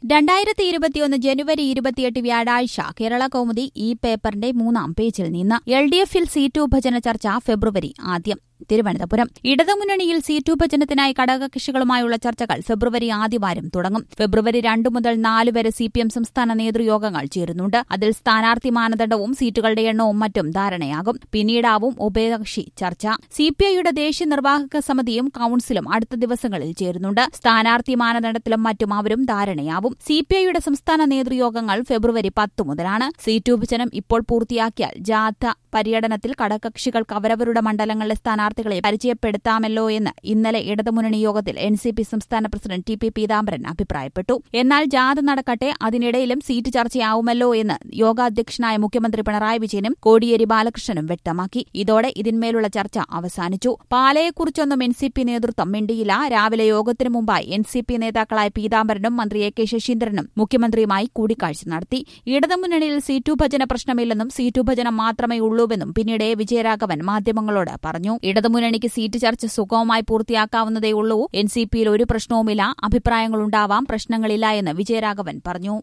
രണ്ടായിരത്തി ഇരുപത്തിയൊന്ന് ജനുവരി ഇരുപത്തിയെട്ട് വ്യാഴാഴ്ച കേരള കൗമുദി ഈ പേപ്പറിന്റെ മൂന്നാം പേജിൽ നിന്ന് എൽ ഡി എഫിൽ സീറ്റ് വിഭജന ചർച്ച ഫെബ്രുവരി ആദ്യം തിരുവനന്തപുരം ഇടതുമുന്നണിയിൽ സീറ്റ് വിഭജനത്തിനായി ഘടകകക്ഷികളുമായുള്ള ചർച്ചകൾ ഫെബ്രുവരി ആദ്യവാരം തുടങ്ങും ഫെബ്രുവരി രണ്ടു മുതൽ നാല് വരെ സിപിഎം സംസ്ഥാന നേതൃയോഗങ്ങൾ ചേരുന്നുണ്ട് അതിൽ സ്ഥാനാർത്ഥി മാനദണ്ഡവും സീറ്റുകളുടെ എണ്ണവും മറ്റും ധാരണയാകും പിന്നീടാവും ഉഭയകക്ഷി ചർച്ച സിപിഐയുടെ ദേശീയ നിർവാഹക സമിതിയും കൌൺസിലും അടുത്ത ദിവസങ്ങളിൽ ചേരുന്നുണ്ട് സ്ഥാനാർത്ഥി മാനദണ്ഡത്തിലും മറ്റും അവരും ധാരണയാവും സിപിഐയുടെ സംസ്ഥാന നേതൃയോഗങ്ങൾ ഫെബ്രുവരി പത്ത് മുതലാണ് സീറ്റ് വിഭജനം ഇപ്പോൾ പൂർത്തിയാക്കിയാൽ ജാഥ പര്യടനത്തിൽ ഘടകകക്ഷികൾക്ക് അവരവരുടെ മണ്ഡലങ്ങളിലെ സ്ഥാനാർത്ഥികളെ പരിചയപ്പെടുത്താമല്ലോ എന്ന് ഇന്നലെ ഇടതുമുന്നണി യോഗത്തിൽ എൻ സി പി സംസ്ഥാന പ്രസിഡന്റ് ടി പി പീതാംബരൻ അഭിപ്രായപ്പെട്ടു എന്നാൽ ജാഥ നടക്കട്ടെ അതിനിടയിലും സീറ്റ് ചർച്ചയാവുമല്ലോ എന്ന് യോഗാധ്യക്ഷനായ മുഖ്യമന്ത്രി പിണറായി വിജയനും കോടിയേരി ബാലകൃഷ്ണനും വ്യക്തമാക്കി ഇതോടെ ഇതിന്മേലുള്ള ചർച്ച അവസാനിച്ചു പാലയെക്കുറിച്ചൊന്നും എൻ സി പി നേതൃത്വം മിണ്ടിയില്ല രാവിലെ യോഗത്തിനു മുമ്പായി എൻ സി പി നേതാക്കളായ പീതാംബരനും മന്ത്രി എ കെ ശശീന്ദ്രനും മുഖ്യമന്ത്രിയുമായി കൂടിക്കാഴ്ച നടത്തി ഇടതുമുന്നണിയിൽ സീറ്റുഭജന പ്രശ്നമില്ലെന്നും സീറ്റുഭജനം മാത്രമേ ഉള്ളൂവെന്നും പിന്നീട് എ വിജയരാഘവൻ മാധ്യമങ്ങളോട് പറഞ്ഞു ഇടതുമുന്നണിക്ക് സീറ്റ് ചർച്ച സുഗമമായി പൂർത്തിയാക്കാവുന്നതേയുള്ളൂ എൻ സി പിയിൽ ഒരു പ്രശ്നവുമില്ല അഭിപ്രായങ്ങളുണ്ടാവാം പ്രശ്നങ്ങളില്ല എന്ന് വിജയരാഘവൻ പറഞ്ഞു